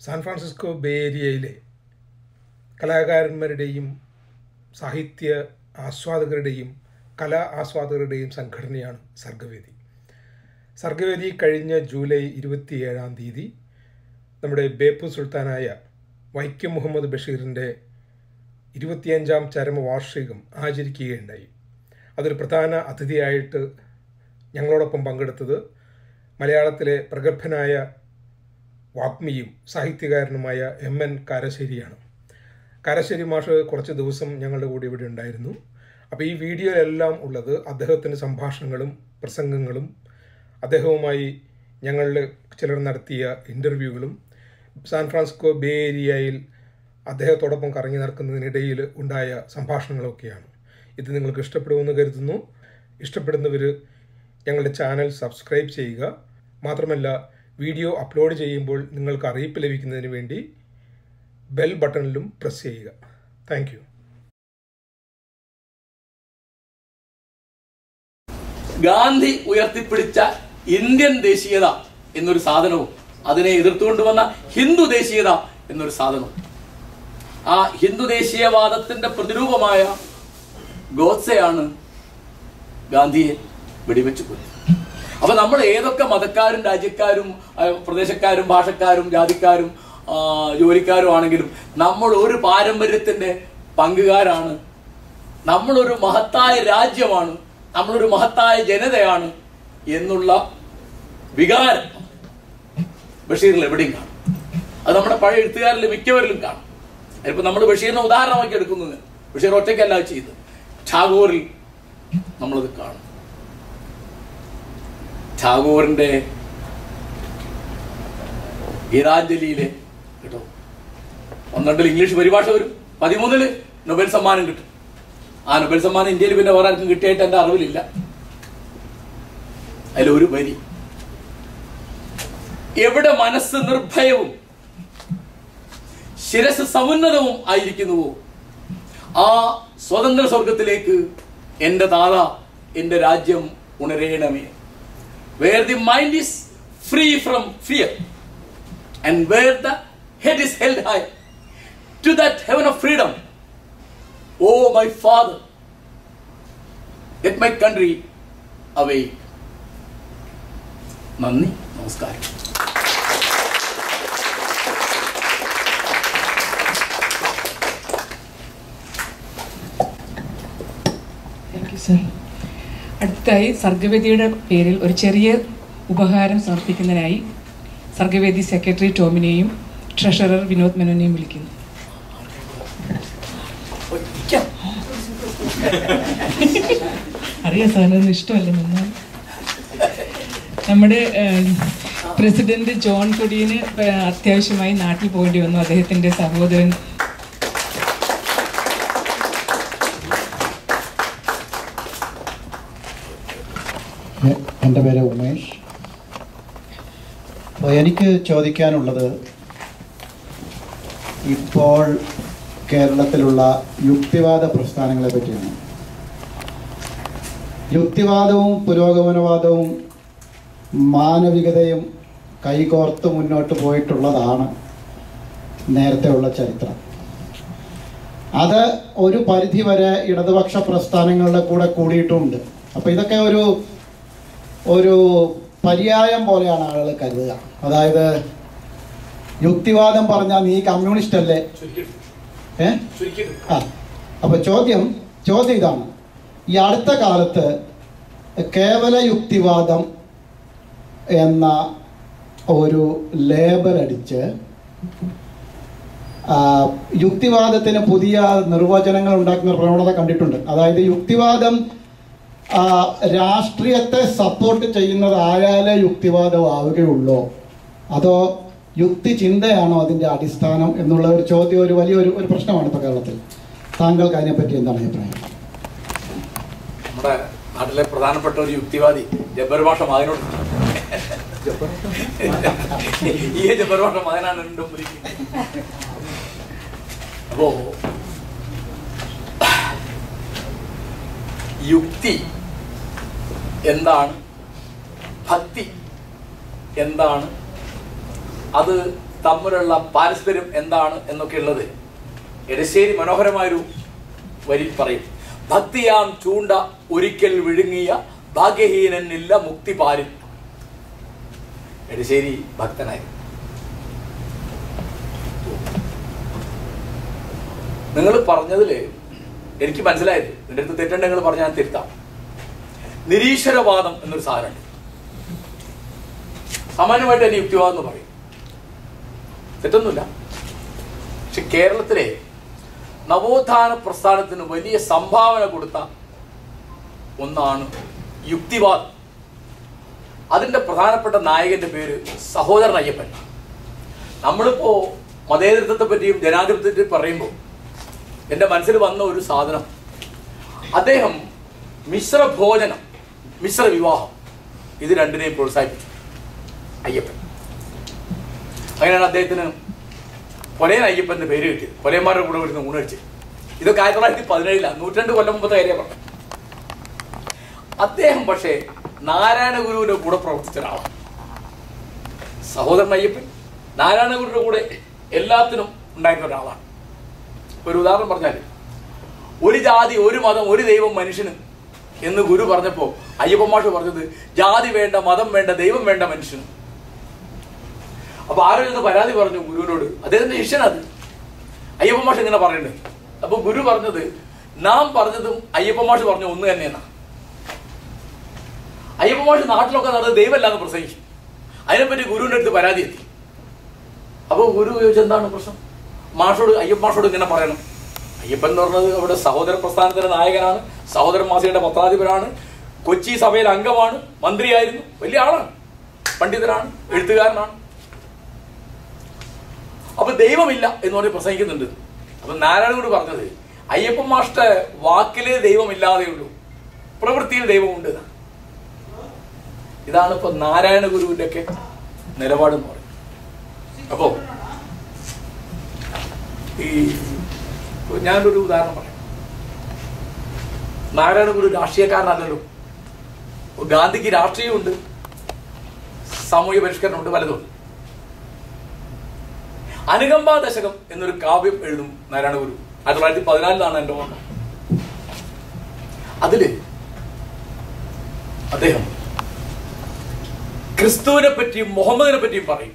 San Francisco bay ഏരിയയിലെ കലാകാരന്മാരുടെയും സാഹിത്യ ആസ്വാദകരുടെയും കലാ ആസ്വാദകരുടെയും സംഘടനയാണ് സർഗവേദി സർഗവേദി കഴിഞ്ഞ ജൂലൈ ഇരുപത്തിയേഴാം തീയതി നമ്മുടെ ബേപ്പു സുൽത്താനായ വൈക്കം മുഹമ്മദ് ബഷീറിൻ്റെ ഇരുപത്തിയഞ്ചാം ചരമവാർഷികം ആചരിക്കുകയുണ്ടായി അതൊരു പ്രധാന അതിഥിയായിട്ട് ഞങ്ങളോടൊപ്പം പങ്കെടുത്തത് മലയാളത്തിലെ പ്രഗത്ഭനായ വാഗ്മിയും സാഹിത്യകാരനുമായ എം എൻ കാരശ്ശേരിയാണ് കാരശ്ശേരി മാഷ് കുറച്ച് ദിവസം ഞങ്ങളുടെ കൂടെ ഇവിടെ ഉണ്ടായിരുന്നു അപ്പോൾ ഈ വീഡിയോയിലെല്ലാം ഉള്ളത് അദ്ദേഹത്തിൻ്റെ സംഭാഷണങ്ങളും പ്രസംഗങ്ങളും അദ്ദേഹവുമായി ഞങ്ങളിൽ ചിലർ നടത്തിയ ഇൻ്റർവ്യൂകളും സാൻ ഫ്രാൻസിസ്കോ ബേ ഏരിയയിൽ അദ്ദേഹത്തോടൊപ്പം കറങ്ങി നടക്കുന്നതിനിടയിൽ ഉണ്ടായ സംഭാഷണങ്ങളൊക്കെയാണ് ഇത് നിങ്ങൾക്ക് ഇഷ്ടപ്പെടുമെന്ന് കരുതുന്നു ഇഷ്ടപ്പെടുന്നവർ ഞങ്ങളുടെ ചാനൽ സബ്സ്ക്രൈബ് ചെയ്യുക മാത്രമല്ല വീഡിയോ അപ്ലോഡ് ചെയ്യുമ്പോൾ നിങ്ങൾക്ക് അറിയിപ്പ് ലഭിക്കുന്നതിന് വേണ്ടി ബെൽ ബട്ടണിലും പ്രസ് ചെയ്യുക താങ്ക് യു ഗാന്ധി ഉയർത്തിപ്പിടിച്ച ഇന്ത്യൻ ദേശീയത എന്നൊരു സാധനവും അതിനെ എതിർത്തുകൊണ്ടുവന്ന ഹിന്ദു ദേശീയത എന്നൊരു സാധനവും ആ ഹിന്ദു ദേശീയവാദത്തിന്റെ പ്രതിരൂപമായ ഗോഡ്സെയാണ് ഗാന്ധിയെ വെടിവെച്ച് കൊല്ലുന്നത് അപ്പൊ നമ്മൾ ഏതൊക്കെ മതക്കാരും രാജ്യക്കാരും ആ, പ്രദേശക്കാരും ഭാഷക്കാരും ജാതിക്കാരും ആ, ജോലിക്കാരും ആണെങ്കിലും നമ്മൾ ഒരു പാരമ്പര്യത്തിന്റെ പങ്കുകാരാണ് നമ്മളൊരു മഹത്തായ രാജ്യമാണ് നമ്മളൊരു മഹത്തായ ജനതയാണ് എന്നുള്ള വികാരം ബഷീറിൽ എവിടെയും കാണും അത് നമ്മുടെ പഴയ എഴുത്തുകാരിൽ മിക്കവരിലും കാണും ഇപ്പൊ നമ്മൾ ബഷീറിനെ ഉദാഹരണമാക്കി എടുക്കുന്നത് ബഷീർ ഒറ്റയ്ക്കല്ല ചെയ്ത് ടാഗോറിൽ നമ്മളത് കാണും ടാഗോറിന്റെ ഗീതാഞ്ജലിയിലെ കേട്ടോ പന്ത്രണ്ടിൽ ഇംഗ്ലീഷ് പരിഭാഷ വരും പതിമൂന്നില് നൊബേൽ സമ്മാനം കിട്ടും ആ നൊബേൽ സമ്മാനം ഇന്ത്യയിൽ പിന്നെ വേറെ ആർക്കും കിട്ടിയായിട്ട് എന്റെ അറിവിലില്ല അതിലൊരു വരി എവിടെ മനസ്സ് നിർഭയവും ശിരസ് സമുന്നതവും ആയിരിക്കുന്നുവോ ആ സ്വതന്ത്ര സ്വർഗത്തിലേക്ക് എന്റെ താത എന്റെ രാജ്യം ഉണരേണമേ where the mind is free from fear and where the head is held high to that heaven of freedom O my father get my country awake നന്ദി നമസ്കാരം താങ്ക് യു സർ അടുത്തായി സർഗവേദിയുടെ പേരിൽ ഒരു ചെറിയ ഉപഹാരം സമർപ്പിക്കുന്നതിനായി സർഗവേദി സെക്രട്ടറി ടോമിനെയും ട്രഷറർ വിനോദ് മേനോനെയും വിളിക്കുന്നു ഒരിക്കൽ അറിയാം സാറിനൊന്നും ഇഷ്ടമല്ല നന്നായി നമ്മുടെ ഏഹ്, പ്രസിഡന്റ് ജോൺ കൊടിയന് ഏഹ്, അത്യാവശ്യമായി നാട്ടിൽ പോകേണ്ടി വന്നു അദ്ദേഹത്തിന്റെ സഹോദരൻ എ- എൻ്റെ പേര് ഉമേഷ് അപ്പോൾ എനിക്ക് ചോദിക്കാനുള്ളത് ഇപ്പോൾ കേരളത്തിലുള്ള യുക്തിവാദ പ്രസ്ഥാനങ്ങളെ പറ്റിയാണ് യുക്തിവാദവും പുരോഗമനവാദവും മാനവികതയും കൈകോർത്ത് മുന്നോട്ട് പോയിട്ടുള്ളതാണ് നേരത്തെയുള്ള ചരിത്രം അത് ഒരു പരിധി വരെ ഇടതുപക്ഷ പ്രസ്ഥാനങ്ങളുടെ കൂടെ കൂടിയിട്ടുമുണ്ട് അപ്പോൾ ഇതൊക്കെ ഒരു ഒരു പര്യായം പോലെയാണ് ആളുകൾ കരുതുക അതായത് യുക്തിവാദം പറഞ്ഞാൽ നീ കമ്മ്യൂണിസ്റ്റ് അല്ലേ ഏ ആ അപ്പൊ ചോദ്യം ചോദ്യം ഇതാണ് ഈ അടുത്ത കാലത്ത് കേവല യുക്തിവാദം എന്ന ഒരു ലേബൽ അടിച്ച് ആ, യുക്തിവാദത്തിന് പുതിയ നിർവചനങ്ങൾ ഉണ്ടാക്കുന്ന ഒരു പ്രവണത കണ്ടിട്ടുണ്ട് അതായത് യുക്തിവാദം ആ, രാഷ്ട്രീയത്തെ സപ്പോർട്ട് ചെയ്യുന്നതായാലേ യുക്തിവാദം ആവുകയുള്ളൂ അതോ യുക്തി ചിന്തയാണോ അതിൻ്റെ അടിസ്ഥാനം എന്നുള്ള ഒരു ചോദ്യം ഒരു വലിയൊരു ഒരു പ്രശ്നമാണ് ഇപ്പോൾ കേരളത്തിൽ താങ്കൾക്ക് അതിനെപ്പറ്റി എന്താണ് അഭിപ്രായം നമ്മുടെ നാട്ടിലെ പ്രധാനപ്പെട്ട ഒരു യുക്തിവാദി ജബ്ബർ ഭാഷ മകനോട് ഈ ജബ്ബർ ഭാഷ മകനാണ് എൻ്റെ മുമ്പിൽ ഇരിക്കുന്നത്. അപ്പോ യുക്തി എന്താണ് ഭക്തി എന്താണ് അത് തമ്മിലുള്ള പാരസ്പര്യം എന്താണ് എന്നൊക്കെ ഉള്ളത് എടശ്ശേരി മനോഹരമായൊരു വരി പറയും ഭക്തിയാം ചൂണ്ട ഒരിക്കൽ വിഴുങ്ങിയ ഭാഗ്യഹീനനില്ല മുക്തി പാരിൽ എടശ്ശേരി ഭക്തനായി നിങ്ങൾ പറഞ്ഞതില് എനിക്ക് മനസ്സിലായത് എൻ്റെ അടുത്ത് തെറ്റുണ്ടെങ്കിൽ നിങ്ങൾ പറഞ്ഞാൽ ഞാൻ തിരുത്താം നിരീശ്വരവാദം എന്നൊരു സാധനമുണ്ട് സാമാന്യമായിട്ട് തന്നെ യുക്തിവാദം എന്ന് പറയും തെറ്റൊന്നുമില്ല പക്ഷെ കേരളത്തിലെ നവോത്ഥാന പ്രസ്ഥാനത്തിന് വലിയ സംഭാവന കൊടുത്ത ഒന്നാണ് യുക്തിവാദം അതിന്റെ പ്രധാനപ്പെട്ട നായകന്റെ പേര് സഹോദരൻ അയ്യപ്പൻ നമ്മളിപ്പോ മതേതരത്വത്തെ പറ്റിയും ജനാധിപത്യത്തെ പറയുമ്പോൾ എൻ്റെ മനസ്സിൽ വന്ന ഒരു സാധനം അദ്ദേഹം മിശ്ര ഭോജനം മിശ്ര വിവാഹം ഇത് രണ്ടിനെയും പ്രോത്സാഹിപ്പിച്ചു അയ്യപ്പൻ അങ്ങനെയാണ് അദ്ദേഹത്തിന് പൊലയൻ അയ്യപ്പന്റെ പേര് കിട്ടിയത് പൊലയന്മാരുടെ കൂടെ വരുന്ന ഊണടിച്ച് ഇതൊക്കെ ആയിരത്തി തൊള്ളായിരത്തി പതിനേഴിലാണ് നൂറ്റണ്ട് കൊല്ലം മുമ്പത്തെ കാര്യം പറഞ്ഞു അദ്ദേഹം പക്ഷേ നാരായണ ഗുരുവിന്റെ കൂടെ പ്രവർത്തിച്ച ഒരാളാണ് സഹോദരൻ അയ്യപ്പൻ നാരായണ ഗുരുവിന്റെ കൂടെ എല്ലാത്തിനും ഉണ്ടായിരുന്ന ഒരാളാണ് ഒരു ഉദാഹരണം പറഞ്ഞാൽ ഒരു ജാതി ഒരു മതം ഒരു ദൈവം മനുഷ്യന് എന്ന് ഗുരു പറഞ്ഞപ്പോ അയ്യപ്പൻ മാഷ് പറഞ്ഞത് ജാതി വേണ്ട മതം വേണ്ട ദൈവം വേണ്ട മനുഷ്യന് അപ്പൊ ആരോ ഇത് പരാതി പറഞ്ഞു ഗുരുവിനോട് അദ്ദേഹത്തിന്റെ ശിഷ്യനത് അയ്യപ്പൻ മാഷ് ഇങ്ങനെ പറയുന്നുണ്ട് അപ്പൊ ഗുരു പറഞ്ഞത് നാം പറഞ്ഞതും അയ്യപ്പൻ മാഷ് പറഞ്ഞു ഒന്ന് തന്നെയെന്നാ അയ്യപ്പൻ മാഷ് നാട്ടിലൊക്കെ നടന്നത് ദൈവമല്ലാന്ന് പ്രസംഗിക്കും അതിനെപ്പറ്റി ഗുരുവിന്റെ അടുത്ത് പരാതി എത്തി അപ്പൊ ഗുരു ചോദിച്ചു എന്താണ് പ്രശ്നം മാഷോട് അയ്യപ്പ മാഷോട് ഇങ്ങനെ പറയണം അയ്യപ്പൻ എന്ന് പറഞ്ഞത് അവിടെ സഹോദര പ്രസ്ഥാനത്തിന്റെ നായകനാണ് സഹോദരൻ മാസിയുടെ പത്രാധിപരാണ് കൊച്ചി സഭയിൽ അംഗമാണ് മന്ത്രിയായിരുന്നു വലിയ ആളാണ് പണ്ഡിതനാണ് എഴുത്തുകാരനാണ് അപ്പൊ ദൈവമില്ല എന്ന് പറഞ്ഞ് പ്രസംഗിക്കുന്നുണ്ട് അപ്പൊ നാരായണഗുരു പറഞ്ഞത് അയ്യപ്പൻ മാഷ്ട വാക്കിലെ ദൈവമില്ലാതെ ഉള്ളൂ പ്രവൃത്തിയിൽ ദൈവമുണ്ട് എന്നാ. ഇതാണ് ഇപ്പൊ നാരായണ ഗുരുവിന്റെ ഒക്കെ നിലപാടെന്ന് പറയും അപ്പോ ഈ ഇപ്പൊ ഞാനൊരു ഉദാഹരണം പറയാം നാരായണ ഗുരു രാഷ്ട്രീയക്കാരനല്ലല്ലോ ഇപ്പൊ ഗാന്ധിക്ക് രാഷ്ട്രീയമുണ്ട് സാമൂഹ്യ പരിഷ്കരണമുണ്ട് പലതുണ്ട് അനുകമ്പ ദശകം എന്നൊരു കാവ്യം എഴുതും നാരായണ ഗുരു ആയിരത്തി തൊള്ളായിരത്തി പതിനാലിലാണ് എന്റെ ഓർമ്മ അതില് അദ്ദേഹം ക്രിസ്തുവിനെ പറ്റിയും മുഹമ്മദിനെ പറ്റിയും പറയും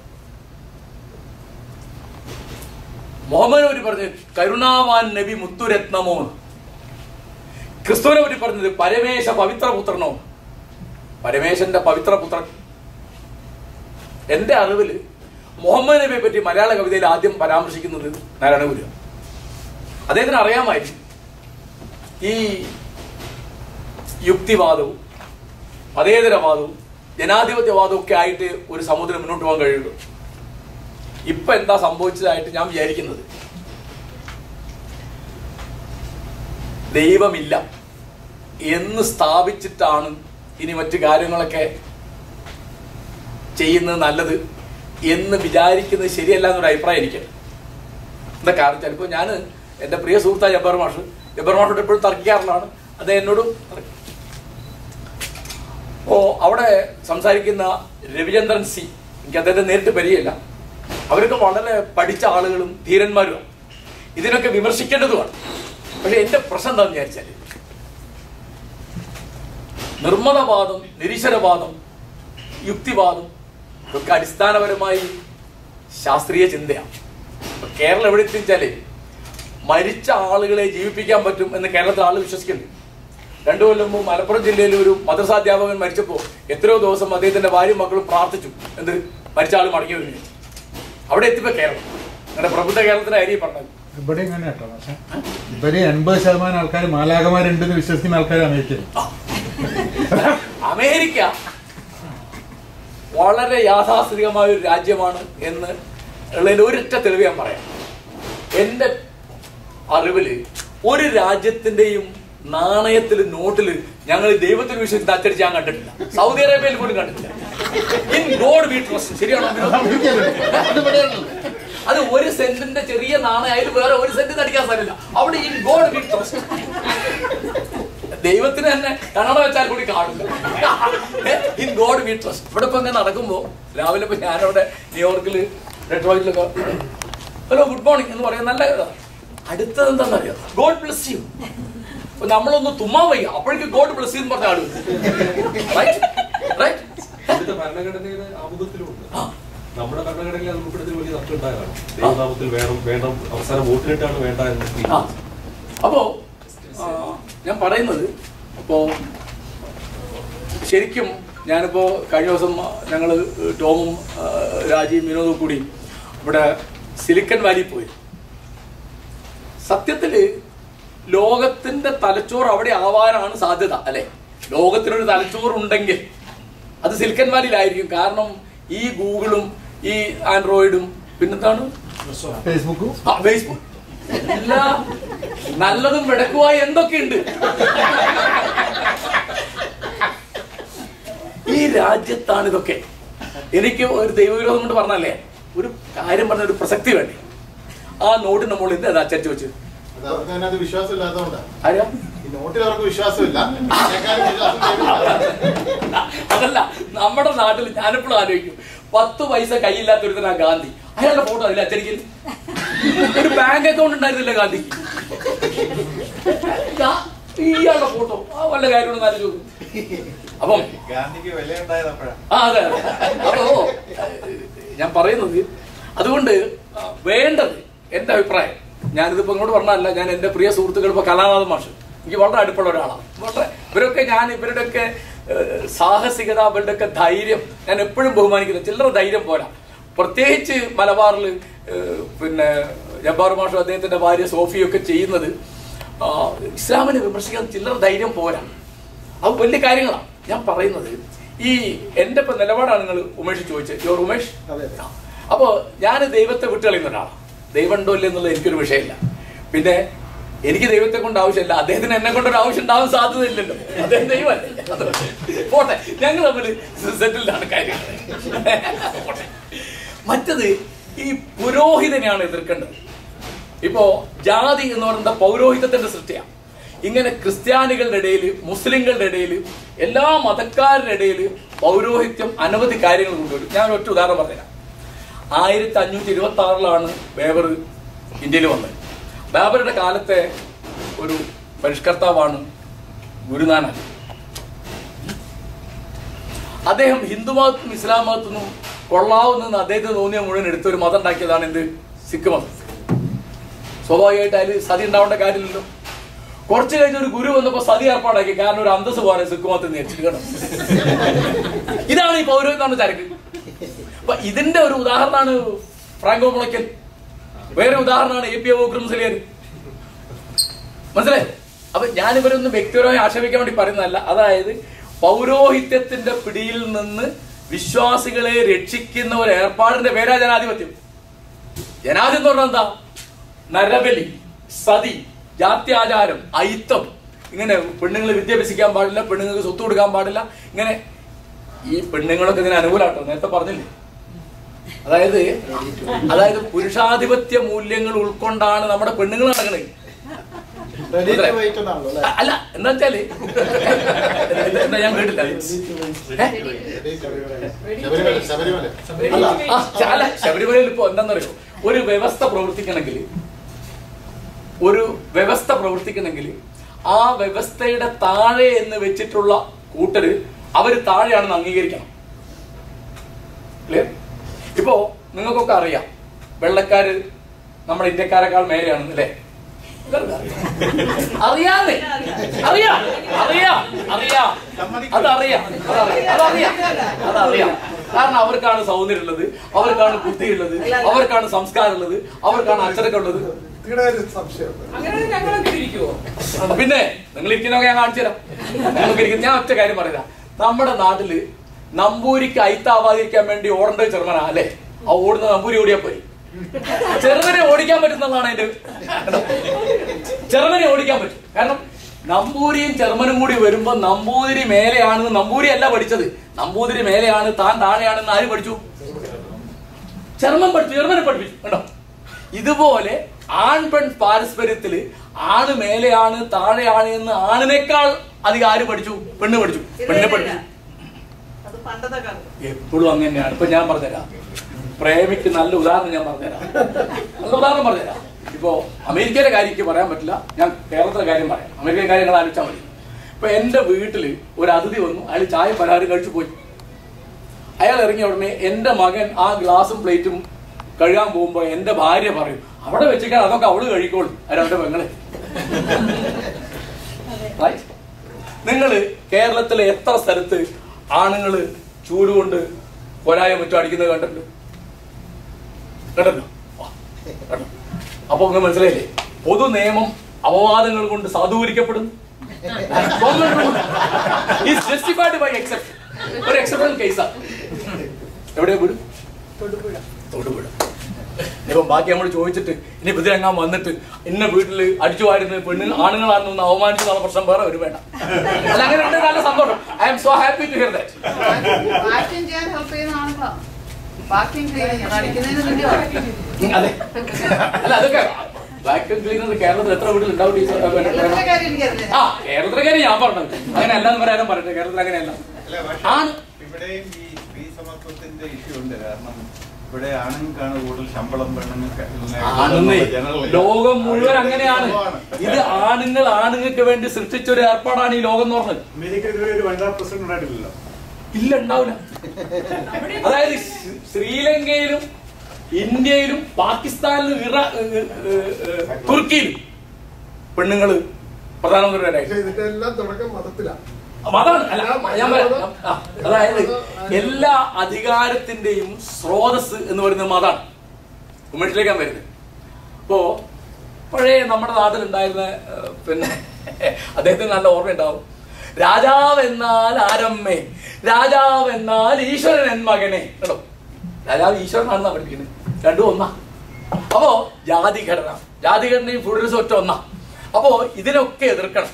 മുഹമ്മദിനെ പറ്റി പറഞ്ഞത് കരുണാവാൻ നബി മുത്തുരത്നമോ എന്ന്. ക്രിസ്തുവിനെ പറ്റി പറഞ്ഞത് പരമേശ പവിത്രപുത്രനോ പരമേശന്റെ പവിത്രപുത്രൻ എന്റെ അറിവില് മുഹമ്മദ് നബിയെ പറ്റി മലയാള കവിതയിൽ ആദ്യം പരാമർശിക്കുന്നത് നാരായണ ഗുരു അദ്ദേഹത്തിന് അറിയാമായിരുന്നു ഈ യുക്തിവാദവും മതേതരവാദവും ജനാധിപത്യവാദവും ഒക്കെ ആയിട്ട് ഒരു സമുദ്രം മുന്നോട്ട് പോകാൻ കഴിയുള്ളൂ ഇപ്പൊ എന്താ സംഭവിച്ചതായിട്ട് ഞാൻ വിചാരിക്കുന്നത് ദൈവമില്ല എന്ന് സ്ഥാപിച്ചിട്ടാണ് ഇനി മറ്റു കാര്യങ്ങളൊക്കെ ചെയ്യുന്നത് നല്ലത് എന്ന് വിചാരിക്കുന്നത് ശരിയല്ല എന്നൊരു അഭിപ്രായം എനിക്ക് എന്താ കാരണം ചിലപ്പോൾ ഞാൻ എൻ്റെ പ്രിയ സുഹൃത്തായ ജബ്ബർ മാഷ് ജബ്ബർ മാഷോട് എപ്പോഴും തർക്കിക്കാറുള്ളതാണ് അദ്ദേഹം എന്നോടും തർക്കി ഓ അവിടെ സംസാരിക്കുന്ന രവിചന്ദ്രൻ സി എനിക്ക് അദ്ദേഹത്തെ നേരിട്ട് പരിചയമില്ല അവരൊക്കെ വളരെ പഠിച്ച ആളുകളും ധീരന്മാരുമാണ് ഇതിനൊക്കെ വിമർശിക്കേണ്ടതുമാണ് പക്ഷെ എന്റെ പ്രശ്നം എന്താണെന്ന് വിചാരിച്ചാൽ നിർമ്മതവാദം നിരീശ്വരവാദം യുക്തിവാദം ഇതൊക്കെ അടിസ്ഥാനപരമായി ശാസ്ത്രീയ ചിന്തയാണ് ഇപ്പൊ കേരളം എവിടെ എത്തിച്ചാലേ മരിച്ച ആളുകളെ ജീവിപ്പിക്കാൻ പറ്റും എന്ന് കേരളത്തിൽ ആള് വിശ്വസിക്കുന്നുണ്ട് രണ്ടു കൊല്ലം മുമ്പ് മലപ്പുറം ജില്ലയിൽ ഒരു മദ്രസാധ്യാപകൻ മരിച്ചപ്പോൾ എത്രയോ ദിവസം അദ്ദേഹത്തിന്റെ ഭാര്യയും മക്കളും പ്രാർത്ഥിച്ചു എന്ത് മരിച്ച ആൾ മടങ്ങി വരുന്നു അവിടെ എത്തിപ്പോ കേരളം നിങ്ങളുടെ പ്രബുദ്ധ കേരളത്തിന്റെ കാര്യം പറഞ്ഞത് ഇവിടെ ഇങ്ങനെ കേട്ടോ പക്ഷെ ഇവര് എൺപത് ശതമാനം ആൾക്കാർ മാലാകമാരുണ്ടെന്ന് വിശ്വസിക്കുന്ന ആൾക്കാർ അമേരിക്കയിൽ അമേരിക്ക വളരെ യാഥാസ്ഥിതികമായ ഒരു രാജ്യമാണ് എന്ന് ഉള്ളതിന്റെ ഒരൊറ്റ തെളിവ് ഞാൻ പറയാം എന്റെ അറിവില് ഒരു രാജ്യത്തിന്റെയും നാണയത്തില് നോട്ടില് ഞങ്ങൾ ദൈവത്തിൽ വിശ്വസിച്ച് അച്ചടിച്ച് ഞാൻ കണ്ടിട്ടില്ല സൗദി അറേബ്യയിൽ പോലും കണ്ടിട്ടില്ല ഇൻ ഗോഡ് വി ട്രസ്റ്റ് ശരിയാണോ അത് ഒരു സെന്റിന്റെ ചെറിയ നാണയം അതിൽ വേറെ ഒരു സെന്റ് അടിക്കാൻ സാധിക്കില്ല അവിടെ ഇൻ ഗോഡ് വി ട്രസ്റ്റ് ദൈവത്തിന് തന്നെ കണ്ണട വെച്ചാൽ കൂടി കാണില്ല ഇൻ ഗോഡ് വി ട്രസ്റ്റ് ഇവിടെ ഇപ്പൊ ഇങ്ങനെ നടക്കുമ്പോ രാവിലെ ഇപ്പൊ ഞാനവിടെ ന്യൂയോർക്കിൽ ഡെട്രോയിറ്റിലൊക്കെ ഹലോ ഗുഡ് മോർണിംഗ് എന്ന് പറയാൻ നല്ല ഇതാ അടുത്തത് എന്താണെന്നറിയാം ഗോഡ് ബ്ലസ് യു അപ്പൊ നമ്മളൊന്ന് തുമ്മാൻ വയ്യ അപ്പോഴേക്ക് ഗോഡ് ബ്ലസ് യു എന്ന് പറഞ്ഞ ആള് റൈറ്റ് റൈറ്റ് ഇവിടുത്തെ ഭരണഘടനയുടെ ആമുഖത്തിലുമുണ്ട് നമ്മുടെ ഭരണഘടനയിൽ അത് ഉൾപ്പെടുത്തി വലിയ തർക്കമുണ്ടായതാണ് ദൈവനാമത്തിൽ വേണം വേണം അവസാനം വോട്ടിനിട്ടാണ് വേണ്ട എന്ന് ആ അപ്പോ ആ, ഞാൻ പറയുന്നത് ഇപ്പോ ശരിക്കും ഞാനിപ്പോ കഴിഞ്ഞ ദിവസം ഞങ്ങൾ ടോമും ആ, രാജിയും വിനോദും കൂടി ഇവിടെ സിലിക്കൺ വാലി പോയി സത്യത്തില് ലോകത്തിന്റെ തലച്ചോറ് അവിടെ ആവാനാണ് സാധ്യത അല്ലെ ലോകത്തിനൊരു തലച്ചോറുണ്ടെങ്കിൽ അത് സിലിക്കൺ വാലിയിലായിരിക്കും കാരണം ഈ ഗൂഗിളും ഈ ആൻഡ്രോയിഡും പിന്നെന്താണ് ഫേസ്ബുക്കും ആ, ഫേസ്ബുക്ക് എല്ലാ നല്ലതും വിടക്കുമായി എന്തൊക്കെയുണ്ട് ഈ രാജ്യത്താണ് ഇതൊക്കെ എനിക്ക് ഒരു ദൈവവിരോധം കൊണ്ട് പറഞ്ഞല്ലേ ഒരു കാര്യം പറഞ്ഞ ഒരു പ്രസക്തി വേണ്ടേ ആ നോട്ടിന്റെ മുകളിൽ ഇത് അച്ചടിച്ച് വെച്ച് അത് അവർക്ക് തന്നെ അത് വിശ്വാസമില്ലാത്തതുകൊണ്ടാണ് ആരാ ഈ നോട്ടിൽ അവർക്ക് വിശ്വാസമില്ല ഇതിനേക്കാളും വിശ്വാസം ദൈവത്തിലാണ്. അതല്ല നമ്മുടെ നാട്ടിൽ ഞാനെപ്പോഴും ആലോചിക്കും പത്ത് പൈസ കയ്യില്ലാത്തൊരുത്തനാ ഗാന്ധി അയാളുടെ ഫോട്ടോ അതിൽ അച്ചടിക്കൽ ഒരു ബാങ്ക് അക്കൗണ്ട് ഉണ്ടായിരുന്നില്ല ഗാന്ധിക്ക് ഗാ- ഇയാളുടെ ഫോട്ടോ ആ വല്ല കാര്യമൊന്നും ആലോചിച്ചു അപ്പം ഗാന്ധിക്ക് വിലയുണ്ടായത് അപ്പോഴാണ് ആ അതെ അതെ. അപ്പോ ഞാൻ പറയുന്നത് അതുകൊണ്ട് ആ, വേണ്ടത് എന്റെ അഭിപ്രായം ഞാനിതിപ്പോ ഇങ്ങോട്ട് പറഞ്ഞല്ല ഞാൻ എന്റെ പ്രിയ സുഹൃത്തുക്കൾ ഇപ്പൊ കലാനാഥ മാഷ് എനിക്ക് വളരെ അടുപ്പുള്ള ഒരാളാണ് വളരെ ഇവരൊക്കെ ഞാൻ ഇവരുടെയൊക്കെ ഏഹ്, സാഹസികത ഇവരുടെയൊക്കെ ധൈര്യം ഞാൻ എപ്പോഴും ബഹുമാനിക്കുന്നത് ചില്ലറ ധൈര്യം പോരാ പ്രത്യേകിച്ച് മലബാറിൽ ഏഹ്, പിന്നെ ജബ്ബാർ മാഷും അദ്ദേഹത്തിന്റെ ഭാര്യ സോഫിയൊക്കെ ചെയ്യുന്നത് ആ, ഇസ്ലാമിനെ വിമർശിക്കാൻ ചില്ലറ ധൈര്യം പോരാ അത് വലിയ കാര്യങ്ങളാണ് ഞാൻ പറയുന്നത് ഈ എന്റെ ഇപ്പൊ നിലപാടാണ് നിങ്ങൾ ഉമേഷ് ചോദിച്ചത് യോ ഉമേഷ് അതെ. ആ. അപ്പോ ഞാൻ ദൈവത്തെ വിട്ടുകളയുന്ന ഒരാളാണ് ദൈവം ഉണ്ടോ ഇല്ല എന്നുള്ളത് എനിക്കൊരു വിഷയമില്ല പിന്നെ എനിക്ക് ദൈവത്തെ കൊണ്ട് ആവശ്യമില്ല അദ്ദേഹത്തിന് എന്നെ കൊണ്ട് ഒരു ആവശ്യം ഉണ്ടാവാൻ സാധ്യതയില്ലല്ലോ അദ്ദേഹം ദൈവമല്ലേ അതുകൊണ്ട് പോട്ടെ ഞങ്ങൾ തമ്മിൽ സെറ്റിൽഡാണ് കാര്യങ്ങൾ പോട്ടെ. മറ്റത് ഈ പുരോഹിതനെയാണ് എതിർക്കേണ്ടത് ഇപ്പോ ജാതി എന്ന് പറയുന്ന പൗരോഹിത്യത്തിന്റെ സൃഷ്ടിയാണ് ഇങ്ങനെ ക്രിസ്ത്യാനികളുടെ ഇടയിൽ മുസ്ലിങ്ങളുടെ ഇടയിൽ എല്ലാ മതക്കാരുടെ ഇടയിൽ പൗരോഹിത്യം അനവധി കാര്യങ്ങൾ കൊണ്ടുവരും ഞാൻ ഒറ്റ ഉദാഹരണം പറഞ്ഞുതരാം ആയിരത്തി അഞ്ഞൂറ്റി ഇരുപത്തി ആറിലാണ് ബേബർ ഇന്ത്യയിൽ വന്നത് ബാബറുടെ കാലത്തെ ഒരു പരിഷ്കർത്താവാണ് ഗുരുനാനക് അദ്ദേഹം ഹിന്ദു മതത്തിനും ഇസ്ലാം മതത്തിനും കൊള്ളാവുന്നെന്ന് അദ്ദേഹത്തിന് തോന്നിയ മുഴുവൻ എടുത്ത ഒരു മതം ഉണ്ടാക്കിയതാണ് എന്ത് സിഖ് മതം സ്വാഭാവികമായിട്ട് അതിൽ സതി ഉണ്ടാവേണ്ട കാര്യമില്ലല്ലോ കുറച്ച് കഴിഞ്ഞ് ഒരു ഗുരു വന്നപ്പോ സതി ഏർപ്പാടാക്കി കാരണം ഒരു അന്തസ് പോലെ സിഖ് മതത്തിൽ നേരിച്ചിരിക്കണം ഇതാണ് ഈ പൗരോഹിത്താണ് ചരക്ക് അപ്പൊ ഇതിന്റെ ഒരു ഉദാഹരണമാണ് ഫ്രാങ്കോ മുളയ്ക്കൽ വേറെ ഉദാഹരണമാണ് എ പി ഒ മുസ്ലിയർ മനസ്സിലായി അപ്പൊ ഞാൻ ഇവരൊന്നും വ്യക്തിപരമായി ആക്ഷേപിക്കാൻ വേണ്ടി പറയുന്നതല്ല അതായത് പൗരോഹിത്യത്തിന്റെ പിടിയിൽ നിന്ന് വിശ്വാസികളെ രക്ഷിക്കുന്ന ഒരു ഏർപ്പാടിന്റെ പേരാ ജനാധിപത്യം ജനാധിപത്യം എന്ന് പറഞ്ഞാൽ എന്താ നരബലി സതി ജാത്യാചാരം അയിത്തം ഇങ്ങനെ പെണ്ണുങ്ങൾ വിദ്യാഭ്യസിക്കാൻ പാടില്ല പെണ്ണുങ്ങൾക്ക് സ്വത്ത് കൊടുക്കാൻ പാടില്ല ഇങ്ങനെ ഈ പെണ്ണുങ്ങളൊക്കെ ഇതിന് അനുകൂലമാട്ടോ നേരത്തെ പറഞ്ഞില്ലേ അതായത് അതായത് പുരുഷാധിപത്യ മൂല്യങ്ങൾ ഉൾക്കൊണ്ടാണ് നമ്മുടെ പെണ്ണുങ്ങൾ നടക്കുന്നത് Ready to wait എന്നാണല്ലോ അല്ലേ? അല്ല എന്താ വെച്ചാല് എന്താ ഞാൻ കേട്ടില്ല ഏ? ശബരിമല ശബരിമല അല്ല, ആ, ശ- അല്ല ശബരിമലയിൽ ഇപ്പൊ എന്താണെന്നറിയോ ഒരു വ്യവസ്ഥ പ്രവർത്തിക്കണമെങ്കിൽ ഒരു വ്യവസ്ഥ പ്രവർത്തിക്കണമെങ്കിൽ ആ വ്യവസ്ഥയുടെ താഴെ എന്ന് വെച്ചിട്ടുള്ള കൂട്ടര് അവര് താഴെയാണെന്ന് അംഗീകരിക്കണം ക്ലിയർ ഇപ്പോ നിങ്ങൾക്കൊക്കെ അറിയാം വെള്ളക്കാര് നമ്മുടെ ഇന്ത്യക്കാരെക്കാൾ മേലെയാണെന്ന് അല്ലേ അറിയാന്നേ അറിയാം അറിയാം അറിയാം അതറിയാം അതറിയാം അതറിയാം അതറിയാം കാരണം അവർക്കാണ് സൗന്ദര്യം ഉള്ളത് അവർക്കാണ് ബുദ്ധിയുള്ളത് അവർക്കാണ് സംസ്കാരം ഉള്ളത് അവർക്കാണ് അച്ചടക്കം ഉള്ളത് പിന്നെ നിങ്ങൾ ഇരിക്കുന്നൊക്കെ ഞാൻ കാണിച്ചു തരാം നിങ്ങൾക്ക് ഇരിക്കുന്ന ഞാൻ ഒറ്റ കാര്യം പറയാം നമ്മുടെ നാട്ടില് നമ്പൂരിക്ക് അയിത്താവാതിരിക്കാൻ വേണ്ടി ഓടേണ്ട ചെറുമനാ അല്ലേ ആ ഓടുന്ന നമ്പൂരി ഓടിയാ പോയി ചെറുമനെ ഓടിക്കാൻ പറ്റുന്നതാണ് അതിന്റെ ചെറുമനെ ഓടിക്കാൻ പറ്റും കാരണം നമ്പൂരിയും ചെറുമനും കൂടി വരുമ്പോ നമ്പൂതിരി മേലെയാണെന്ന് നമ്പൂരി അല്ല പഠിച്ചത് നമ്പൂതിരി മേലെയാണ് താൻ താഴെയാണെന്ന് ആര് പഠിച്ചു ചെറുമൻ പഠിച്ചു ചെറുമനെ പഠിപ്പിച്ചു കണ്ടോ ഇതുപോലെ ആൺ പെൺ പാരസ്പര്യത്തില് ആണ് മേലെയാണ് താഴെയാണ് എന്ന് ആണിനേക്കാൾ അധികം ആര് പഠിച്ചു പെണ്ണ് പഠിച്ചു പെണ്ണിനെ പഠിച്ചു അത് പണ്ടത്തെ കാലം എപ്പോഴും അങ്ങനെയാണ് ഇപ്പൊ ഞാൻ പറഞ്ഞുതരാം പ്രേമിക്ക് നല്ല ഉദാഹരണം ഞാൻ പറഞ്ഞുതരാം നല്ല ഉദാഹരണം പറഞ്ഞുതരാം ഇപ്പോ അമേരിക്കയിലെ കാര്യം എനിക്ക് പറയാൻ പറ്റില്ല ഞാൻ കേരളത്തിലെ കാര്യം പറയാം അമേരിക്കൻ കാര്യങ്ങൾ ആലോചിച്ചാൽ മതി ഇപ്പൊ എന്റെ വീട്ടിൽ ഒരു അതിഥി വന്നു അയാൾ ചായ പലഹാരം കഴിച്ചു പോയി അയാൾ ഇറങ്ങിയ ഉടനെ എന്റെ മകൻ ആ ഗ്ലാസും പ്ലേറ്റും കഴുകാൻ പോകുമ്പോ എന്റെ ഭാര്യ പറയും അവിടെ വെച്ചിട്ട് അതൊക്കെ അവള് കഴിക്കോളും അവരവന്റെ പെങ്ങളെ Right? നിങ്ങള് കേരളത്തിലെ എത്ര സ്ഥലത്ത് ആണുങ്ങള് ചൂടുകൊണ്ട് കൊലായ മറ്റും അടിക്കുന്നത് കണ്ടിട്ടുണ്ട് കണ്ടല്ലോ ആ, കണ്ടോ? അപ്പൊ ഒന്ന് മനസ്സിലായില്ലേ പൊതു നിയമം അപവാദങ്ങൾ കൊണ്ട് സാധൂകരിക്കപ്പെടുന്നു ജസ്റ്റിഫൈഡ് ബൈ എക്സെപ്ഷൻ ഒരു എക്സെപ്ഷൻ കേസാ എവിടെയാ വീട് തൊടുപുഴ ഇപ്പം ബാക്കി നമ്മൾ ചോദിച്ചിട്ട് ഇനി ഇതിലെങ്ങാൻ വന്നിട്ട് ഇന്ന വീട്ടില് അടിച്ചു വാരുന്നത് പെണ്ണ് ആണുങ്ങളാണെന്ന് അവമാനിച്ചതാണ് പ്രശ്നം വേറെ ഒരു വേണ്ട അല്ല അങ്ങനെ ഉണ്ട് നല്ല സന്തോഷം I'm so happy to hear that vacuum ചെയ്യാൻ ഹെൽപ്പ് ചെയ്യുന്ന ആണല്ലോ വാക്യൂം ക്ലീനിങ് അടിക്കുന്നതിന് തുല്യമാണ് അതെ അല്ല അതൊക്കെ വാക്യൂം ക്ലീനർ കേരളത്തിൽ എത്ര വീട്ടിൽ ഉണ്ടാവും ടീച്ചർ കേരളത്തിലെ കാര്യം എനിക്കറിയില്ല ആ കേരളത്തിലെ കാര്യം ഞാൻ പറഞ്ഞത് അങ്ങനെ അല്ലാന്ന് പറയാനും പറയട്ടെ കേരളത്തിൽ അങ്ങനെയല്ല അല്ല, പക്ഷേ ആണ് ഇവിടെയും ഈ സ്ത്രീ സമത്വത്തിന്റെ ഇഷ്യൂ ഉണ്ട് കാരണം ഇവിടെ ആണുങ്ങൾക്കാണ് കൂടുതൽ ശമ്പളം ആണെന്നേ പെണ്ണുങ്ങൾക്ക് ലോകം മുഴുവൻ അങ്ങനെയാണ് ഇത് ആണുങ്ങൾ ആണുങ്ങൾക്ക് വേണ്ടി സൃഷ്ടിച്ച ഒരു ഏർപ്പാടാണ് ഈ ലോകം എന്ന് പറഞ്ഞത് അമേരിക്കയിൽ ഇതുവരെ ഒരു വനിതാ പ്രസിഡന്റ് ഉണ്ടായിട്ടില്ലല്ലോ ഇല്ല ഉണ്ടാവില്ല അതായത് ശ്രീ- ശ്രീലങ്കയിലും ഇന്ത്യയിലും പാകിസ്ഥാനിലും ഇറ ഏ, ഏ, ഏ, തുർക്കിയിലും പെണ്ണുങ്ങള് പ്രധാനമന്ത്രിയുടെ പക്ഷെ ഇതിന്റെ എല്ലാം തുടക്കം മതത്തിലാണ് മതം അല്ല ഞാൻ പറയാം ആ, അതായത് എല്ലാ അധികാരത്തിന്റെയും സ്രോതസ് എന്ന് പറയുന്നത് മതാണ് ഉമ്മേഷിലേക്ക് ഞാൻ വരുന്നത് അപ്പോ പഴയ നമ്മുടെ നാട്ടിലുണ്ടായിരുന്ന ഏഹ്, പിന്നെ അദ്ദേഹത്തിന് നല്ല ഓർമ്മയുണ്ടാവും രാജാവ് എന്നാൽ ആരമ്മേ രാജാവ് എന്നാൽ ഈശ്വരൻ എൻ മകനെ കേട്ടോ രാജാവ് ഈശ്വരനാണെന്നാ പഠിപ്പിക്കുന്നത് രണ്ടും ഒന്നാ അപ്പോ ജാതിഘടന ജാതിഘടനയും ഫ്യൂഡലിസം ഒറ്റ ഒന്നാ അപ്പോ ഇതിനൊക്കെ എതിർക്കണം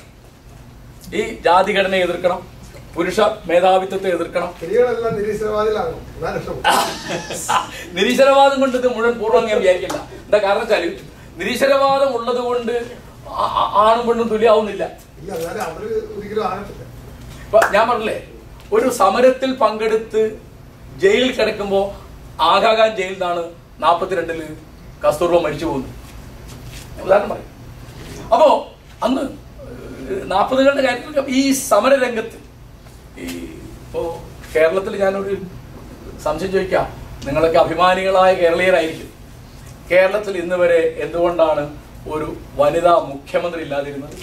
ഈ ജാതിഘടനയെ എതിർക്കണം പുരുഷ മേധാവിത്വത്തെ എതിർക്കണം സ്ത്രീകളെല്ലാം നിരീശ്വരവാദികളാകും എന്നാ രക്ഷപ്പെടും നിരീശ്വരവാദം കൊണ്ട് ഇത് മുഴുവൻ പൂർണ്ണം ഞാൻ വിചാരിക്കില്ല എന്താ കാരണം വെച്ചാല് നിരീശ്വരവാദം ഉള്ളത് കൊണ്ട് ആ- ആ- ആണും പെണ്ണും തുല്യാവുന്നില്ല ഇല്ല എന്നാലും അവര് ഒരിക്കലും ആകത്തില്ല ഇപ്പൊ ഞാൻ പറഞ്ഞില്ലേ ഒരു സമരത്തിൽ പങ്കെടുത്ത് ജയിലിൽ കിടക്കുമ്പോ ആഗാഖാൻ ജയിലിൽ നിന്നാണ് നാപ്പത്തിരണ്ടില് കസ്തൂർബ മരിച്ചു പോകുന്നത് ഞാൻ ഉദാഹരണം പറയും അപ്പോ അന്ന് നാൽപ്പതുകളുടെ കാര്യത്തിലൊക്കെ ഈ സമരരംഗത്ത് ഈ ഇപ്പോ കേരളത്തിൽ ഞാനൊരു സംശയം ചോദിക്കാം നിങ്ങളൊക്കെ അഭിമാനികളായ കേരളീയരായിരിക്കും കേരളത്തിൽ ഇന്ന് വരെ എന്തുകൊണ്ടാണ് ഒരു വനിതാ മുഖ്യമന്ത്രി ഇല്ലാതിരുന്നത്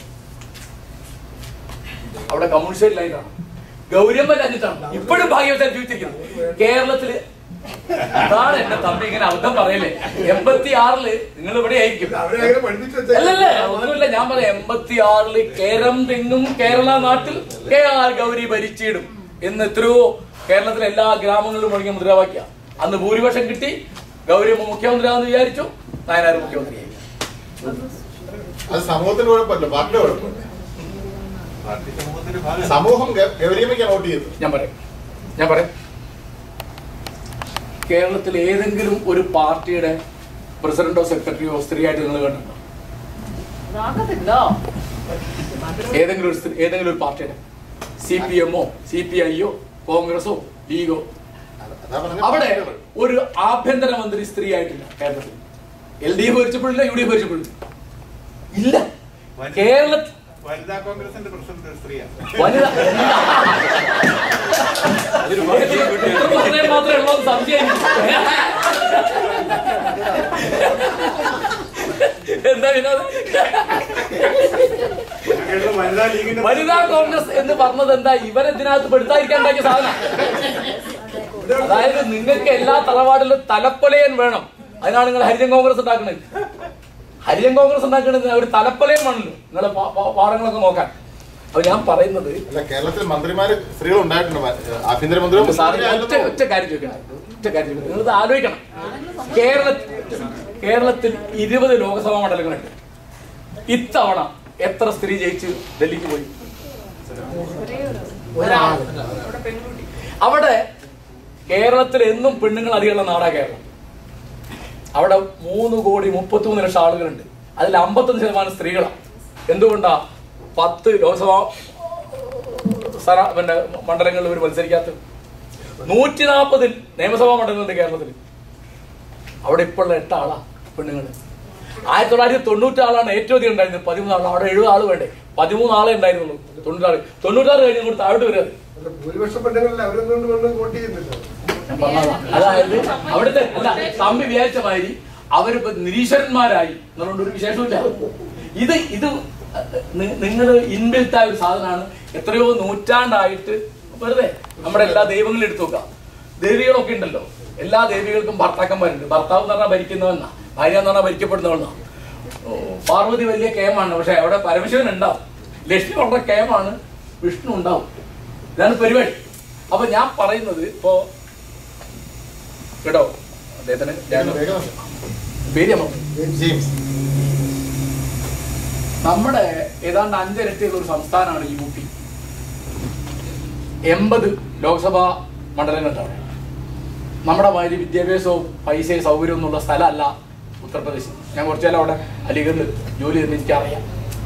അവിടെ കമ്മ്യൂണിസ്റ്റ് ലൈനാണ് ഗൗരമ്മ രാജ്യത്താണ് ഇപ്പോഴും ഭാഗ്യവശാൽ ജീവിച്ചിരിക്കുന്നത് കേരളത്തില് അതാണ് എന്റെ തമ്പി ഇങ്ങനെ അബദ്ധം പറയല്ലേ എൺപത്തി ആറില് നിങ്ങൾ ഇവിടെ ആയിരിക്കും അവരെ അങ്ങനെ പഠിപ്പിച്ചു അല്ലല്ല ഒന്നുമില്ല ഞാൻ പറയാം എൺപത്തി ആറില് കേരം തിങ്ങും കേരള നാട്ടിൽ കെ ആർ ഗൗരി ഭരിച്ചിടും എന്ന് എത്രയോ കേരളത്തിലെ എല്ലാ ഗ്രാമങ്ങളിലും മുഴങ്ങിയ മുദ്രാവാക്യ അന്ന് ഭൂരിപക്ഷം കിട്ടി ഗൗരിയമ്മ മുഖ്യമന്ത്രിയാണെന്ന് വിചാരിച്ചു നായനാർ മുഖ്യമന്ത്രിയായി അത് സമൂഹത്തിന് കുഴപ്പമില്ല പാർട്ടിയുടെ കുഴപ്പമില്ല പാർട്ടി സമൂഹത്തിന്റെ ഭാഗം സമൂഹം ഗ- ഗൗരിയമ്മയ്ക്കാണ് വോട്ട് ചെയ്തത് ഞാൻ പറയാം ഞാൻ പറയാം കേരളത്തിൽ ഏതെങ്കിലും ഒരു പാർട്ടിയുടെ പ്രസിഡന്റോ സെക്രട്ടറിയോ സ്ത്രീയായിട്ട് നിങ്ങൾ കണ്ടിട്ടുണ്ടോ ഇതാക്കത്തില്ല ഏതെങ്കിലും ഒരു സ്ത്രീ ഏതെങ്കിലും ഒരു പാർട്ടിയുടെ സി പി എമ്മോ സി പി ഐയോ കോൺഗ്രസോ ലീഗോ അതാ പറഞ്ഞ അവിടെ ഒരു ആഭ്യന്തരമന്ത്രി സ്ത്രീ ആയിട്ടില്ല കേരളത്തിൽ എൽ ഡി എഫ് ഭരിച്ചപ്പോഴില്ല യു ഡി എഫ് ഭരിച്ചപ്പോഴില്ല ഇല്ല കേരളത്തിൽ വനിതാ കോൺഗ്രസിന്റെ പ്രസിഡന്റ് ഒരു സ്ത്രീയാണ് വനിത ഇത്രയും മാത്രമേ ഉള്ളൂ എന്ന് സംശയം എന്താ വിനോദം കേരള വനിതാ ലീഗിന്റെ വനിതാ കോൺഗ്രസ് എന്ന് പറഞ്ഞത് എന്താ ഇവരെതിനകത്ത് പെടുത്താതിരിക്കാൻ ഉണ്ടാക്കിയ സാധനം അതായത് നിങ്ങൾക്ക് എല്ലാ തറവാടിലും തലപ്പൊലയൻ വേണം അതിനാണ് നിങ്ങൾ ഹരിജൻ കോൺഗ്രസ് ഉണ്ടാക്കുന്നത് ഹരിജൻ കോൺഗ്രസ് ഉണ്ടാക്കുന്നത് ഒരു തലപ്പൊലയൻ വേണമല്ലോ നിങ്ങളെ പാ- പാ- പാടങ്ങളൊക്കെ നോക്കാൻ അപ്പൊ ഞാൻ പറയുന്നത് അല്ല കേരളത്തിൽ മന്ത്രിമാര് സ്ത്രീകൾ ഉണ്ടായിട്ടുണ്ട് മ- ആഭ്യന്തരമന്ത്രിയോ സാറിന് ഒറ്റ ഒറ്റ കാര്യം ചോദിക്കണം ഒറ്റ കാര്യം ചോദിക്കണം നിങ്ങളിത് ആലോചിക്കണം കേരളത്തിൽ കേരളത്തിൽ ഇരുപത് ലോക്സഭാ മണ്ഡലങ്ങളുണ്ട് ഇത്തവണ എത്ര സ്ത്രീ ജയിച്ച് ഡൽഹിക്ക് പോയി അവിടെ കേരളത്തിൽ എന്നും പെണ്ണുങ്ങൾ അധികമുള്ള നാടാ കേരളം അവിടെ മൂന്ന് കോടി മുപ്പത്തിമൂന്ന് ലക്ഷം ആളുകളുണ്ട് അതിൽ അമ്പത്തൊന്ന് ശതമാനം സ്ത്രീകളാണ് എന്തുകൊണ്ടാ പത്ത് ലോക്സഭാ സ്ഥല പിന്നെ മണ്ഡലങ്ങളിൽ ഇവർ മത്സരിക്കാത്തത് നൂറ്റി നാൽപ്പതിൽ നിയമസഭാ മണ്ഡലങ്ങളുണ്ട് കേരളത്തിൽ അവിടെ ഇപ്പോൾ ഉള്ള എട്ട് ആളാ പെണ്ണുങ്ങൾ ആയിരത്തി തൊള്ളായിരത്തി തൊണ്ണൂറ്റാളാണ് ഏറ്റവും അധികം ഉണ്ടായിരുന്നത് പതിമൂന്ന് ആൾ അവിടെ എഴുപത് ആൾ വേണ്ടേ പതിമൂന്ന് ആളെ ഉണ്ടായിരുന്നുള്ളൂ തൊണ്ണൂറ്റാറ് തൊണ്ണൂറ്റാറ് കഴിഞ്ഞ് കൂടി താഴോട്ട് വരിക ഭൂരിപക്ഷം പെണ്ണുങ്ങളല്ല അവരൊന്നും കൊണ്ട് വോട്ട് ചെയ്യുന്നില്ല അതായത് അവിടുത്തെ അല്ല തമ്പി വിചാരിച്ച മാതിരി അവരിപ്പോ നിരീശ്വരന്മാരായി എന്നുകൊണ്ട് ഒരു വിശേഷമില്ല ഇത് ഇത് നിങ്ങൾ ഇൻബിൽറ്റ് ആയ ഒരു സാധനമാണ് എത്രയോ നൂറ്റാണ്ടായിട്ട് വെറുതെ നമ്മുടെ എല്ലാ ദൈവങ്ങളും എടുത്തു നോക്കാം ദേവികളൊക്കെ ഉണ്ടല്ലോ എല്ലാ ദേവികൾക്കും ഭർത്താക്കന്മാരുണ്ട് ഭർത്താവ് എന്ന് പറഞ്ഞാൽ ഭരിക്കുന്നവനാ ഭാര്യ എന്ന് പറഞ്ഞാൽ ഭരിക്കപ്പെടുന്നവനാ ഓ, പാർവതി വലിയ കേമാണ് പക്ഷെ അവിടെ പരമശിവൻ ഉണ്ടാവും ലക്ഷ്മി വളരെ കേമാണ് വിഷ്ണു ഉണ്ടാവും ഇതാണ് പരിപാടി അപ്പൊ ഞാൻ പറയുന്നത് ഇപ്പോ കേട്ടോ അദ്ദേഹത്തിന് ഞാൻ- പേര് ഞാൻ പറഞ്ഞു. ജെയിംസ് നമ്മുടെ ഏതാണ്ട് അഞ്ചിരട്ടിയുള്ള ഒരു സംസ്ഥാനമാണ് യു പി എൺപത് ലോക്സഭാ മണ്ഡലങ്ങളുണ്ടാവും നമ്മുടെ മാതിരി വിദ്യാഭ്യാസവും പൈസയും സൗകര്യവും എന്നുള്ള സ്ഥലമല്ല ഉത്തർപ്രദേശ് ഞാൻ കുറച്ചാലും അവിടെ അലിഗഡിൽ ജോലി ചെയ്തെന്ന് എനിക്കറിയാം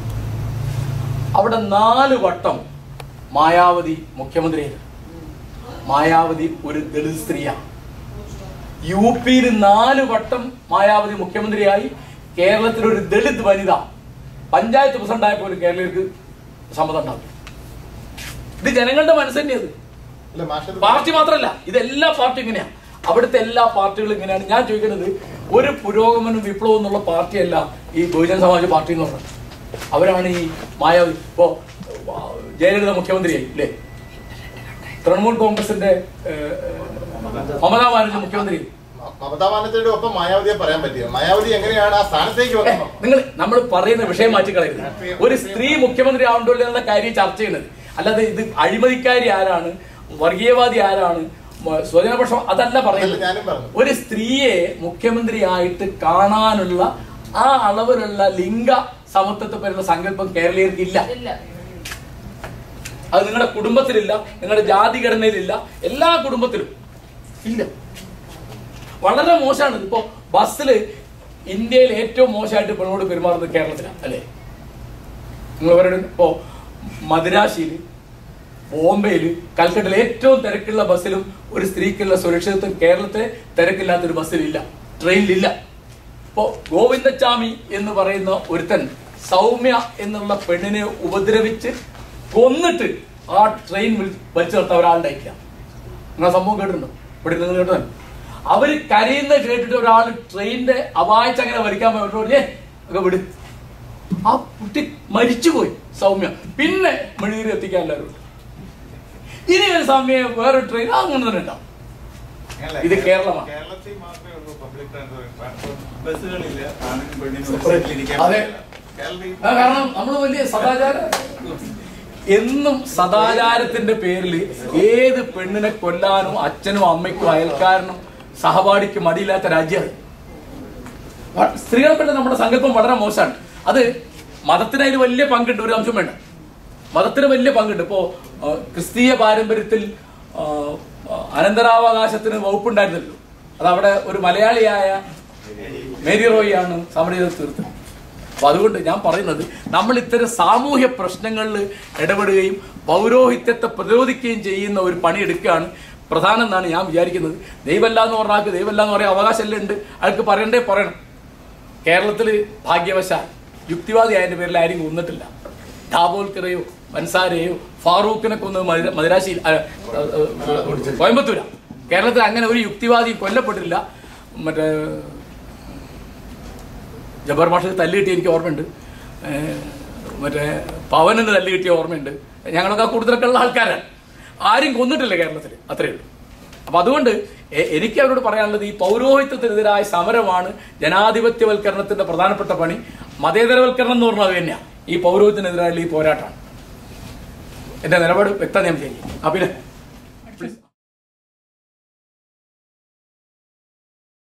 അവിടെ നാല് വട്ടം മായാവതി മുഖ്യമന്ത്രിയായിരുന്നു മായാവതി ഒരു ദളിത് സ്ത്രീയാണ് യു പിയിൽ നാല് വട്ടം മായാവതി മുഖ്യമന്ത്രിയായി കേരളത്തിൽ ഒരു ദളിത് വനിത പഞ്ചായത്ത് പ്രസിഡന്റ് ആയപ്പോൾ ഒരു കേരളീയർക്ക് സമ്മതം ഉണ്ടാവും ഇത് ജനങ്ങളുടെ മനസ്സ് തന്നെയത് അല്ല മാഷത് പാർട്ടി മാത്രമല്ല ഇത് എല്ലാ പാർട്ടി ഇങ്ങനെയാ അവിടുത്തെ എല്ലാ പാർട്ടികളും ഇങ്ങനെയാണ് ഞാൻ ചോദിക്കുന്നത് ഒരു പുരോഗമനം വിപ്ലവം എന്നുള്ള പാർട്ടിയല്ല ഈ ബഹുജന സമാജ് പാർട്ടി എന്ന് പറഞ്ഞത് അവരാണ് ഈ മായാവതി ഇപ്പോ ആ, ജയലളിത മുഖ്യമന്ത്രിയായി അല്ലേ തൃണമൂൽ കോൺഗ്രസിന്റെ ഏഹ്, മമതാ ബാനർജി മുഖ്യമന്ത്രി മമതാ ബാനർജിയുടെ ഒപ്പം മായാവതിയെ പറയാൻ പറ്റിയ മായാവതി എങ്ങനെയാണ് ആ സ്ഥാനത്തേക്ക് വന്നത് നിങ്ങൾ നമ്മൾ പറയുന്ന വിഷയം മാറ്റിക്കളയരുത് ഒരു സ്ത്രീ മുഖ്യമന്ത്രി ആവണ്ടല്ലോ എന്നുള്ള കാര്യം ചർച്ച ചെയ്യുന്നത് അല്ലാതെ ഇത് അഴിമതിക്കാരി ആരാണ് വർഗീയവാദി ആരാണ് മ- സ്വജനപക്ഷം അതല്ല അതല്ല പറയുന്നത് ഞാനും പറഞ്ഞു ഒരു സ്ത്രീയെ മുഖ്യമന്ത്രിയായിട്ട് കാണാനുള്ള ആ അളവിലുള്ള ലിംഗ സമത്വത്തെ പറ്റിയുള്ള സങ്കല്പം കേരളീയർക്ക് ഇല്ല ഇല്ല അത് നിങ്ങളുടെ കുടുംബത്തിലില്ല നിങ്ങളുടെ ജാതിഘടനയിലില്ല എല്ലാ കുടുംബത്തിലും ഇല്ല വളരെ മോശമാണ് ഇപ്പോ ബസ്സില് ഇന്ത്യയിൽ ഏറ്റവും മോശമായിട്ട് പെണ്ണോട് പെരുമാറുന്നത് കേരളത്തിലാണ് അല്ലേ നിങ്ങൾ പറയുന്നത് ഇപ്പോ മദിരാശിയില് ബോംബെയില് കൽക്കട്ടയിൽ ഏറ്റവും തിരക്കുള്ള ബസ്സിലും ഒരു സ്ത്രീക്കുള്ള സുരക്ഷിതത്വം കേരളത്തിലെ തിരക്കില്ലാത്തൊരു ബസ്സിലില്ല ട്രെയിനിലില്ല ഇപ്പോ ഗോവിന്ദച്ചാമി എന്ന് പറയുന്ന ഒരുത്തൻ സൗമ്യ എന്നുള്ള പെണ്ണിനെ ഉപദ്രവിച്ച് കൊന്നിട്ട് ആ ട്രെയിൻ വിളി- വലിച്ചു നിർത്ത ഒരാളുണ്ടായിട്ടില്ല നിങ്ങൾ ആ സംഭവം കേട്ടിട്ടുണ്ടോ ഇവിടെ നിങ്ങൾ കേട്ടതാണ് അവര് കരയുന്ന കേട്ടിട്ട് ഒരാൾ ട്രെയിനിന്റെ അവായിച്ച് അങ്ങനെ വലിക്കാൻ പോയി ഒക്കെ വിട് ആ കുട്ടി മരിച്ചുപോയി സൗമ്യ പിന്നെ മെഴുകിരി എത്തിക്കാൻ എല്ലാവരും ഉണ്ട്. ഇനി ഒരു സമയം വേറെ ട്രെയിൻ അങ്ങനെ തന്നെ ഉണ്ടാവും ഇത് കേരളമാണ് കേരളത്തിൽ മാത്രമേ ഉള്ളൂ പബ്ലിക് ട്രാൻസ്പോർട്ട് ബസ്സുകളില്ല ആണിനും പെണ്ണിനും ഒരു അതെ. സീറ്റിൽ ഇരിക്കാൻ അതെ. പറ്റില്ല. കേരളത്തിൽ ആ, കാരണം നമ്മൾ വലിയ സദാചാര എന്നും സദാചാരത്തിന്റെ പേരിൽ ഏത് പെണ്ണിനെ കൊല്ലാനും അച്ഛനും അമ്മയ്ക്കും അയൽക്കാരനും സഹപാഠിക്കും മടിയില്ലാത്ത രാജ്യമാണ് വ- സ്ത്രീകളെ പറ്റി നമ്മുടെ സങ്കല്പം വളരെ മോശമാണ് അത് മതത്തിന് അതിൽ വലിയ പങ്കുണ്ട് ഒരു അംശം വേണ്ട മതത്തിന് വലിയ പങ്കുണ്ട് ഇപ്പോ ആ, ക്രിസ്തീയ പാരമ്പര്യത്തിൽ ആ, ആ, അനന്തരാവകാശത്തിന് വകുപ്പുണ്ടായിരുന്നല്ലോ അത് അവിടെ ഒരു മലയാളിയായ മേരി റോയിയാണ് സമരം ചെയ്ത് തീർത്തത് അപ്പൊ അതുകൊണ്ട് ഞാൻ പറയുന്നത് നമ്മൾ ഇത്തരം സാമൂഹ്യ പ്രശ്നങ്ങളിൽ ഇടപെടുകയും പൗരോഹിത്യത്തെ പ്രതിരോധിക്കുകയും ചെയ്യുന്ന ഒരു പണി എടുക്കുകയാണ് പ്രധാനം എന്നാണ് ഞാൻ വിചാരിക്കുന്നത് ദൈവമല്ല എന്ന് പറഞ്ഞാൽ ആൾക്ക് ദൈവമല്ല എന്ന് പറയാൻ അവകാശമല്ലേ ഉണ്ട് അയാൾക്ക് പറയണ്ടേ പറയണം കേരളത്തിൽ ഭാഗ്യവശാൽ യുക്തിവാദി ആയതിന്റെ പേരിൽ ആരും കൊന്നിട്ടില്ല ഡാബോൽക്കറയോ മൻസാരെയോ ഫാറൂഖിനെ കൊന്നത് മദിര- മദിരാശിയിൽ അല്ല, ഏ, ഏ, കോയമ്പത്തൂരാ കേരളത്തിൽ അങ്ങനെ ഒരു യുക്തിവാദി കൊല്ലപ്പെട്ടില്ല മറ്റേ ജബ്ബാർ മാഷ് തല്ല് കിട്ടിയ എനിക്ക് ഓർമ്മയുണ്ട് ഏഹ് മറ്റേ പവനെന്ന് തല്ല് കിട്ടിയ ഓർമ്മയുണ്ട് ഞങ്ങളൊക്കെ കൂടുതലൊക്കെ ഉള്ള ആൾക്കാരാണ് ആരും കൊന്നിട്ടില്ല കേരളത്തിൽ അത്രയേ ഉള്ളൂ അപ്പൊ അതുകൊണ്ട് എ- എനിക്ക് അവരോട് പറയാനുള്ളത് ഈ പൗരോഹിത്യത്തിനെതിരായ സമരമാണ് ജനാധിപത്യവൽക്കരണത്തിന്റെ പ്രധാനപ്പെട്ട പണി മതേതരവൽക്കരണം എന്ന് പറഞ്ഞാൽ അത് തന്നെയാണ് ഈ പൗരോഹിത്യത്തിനെതിരായുള്ള ഈ പോരാട്ടമാണ് എന്റെ നിലപാട് വ്യക്തത ഞാൻ ചെയ്യും ആ പിന്നെ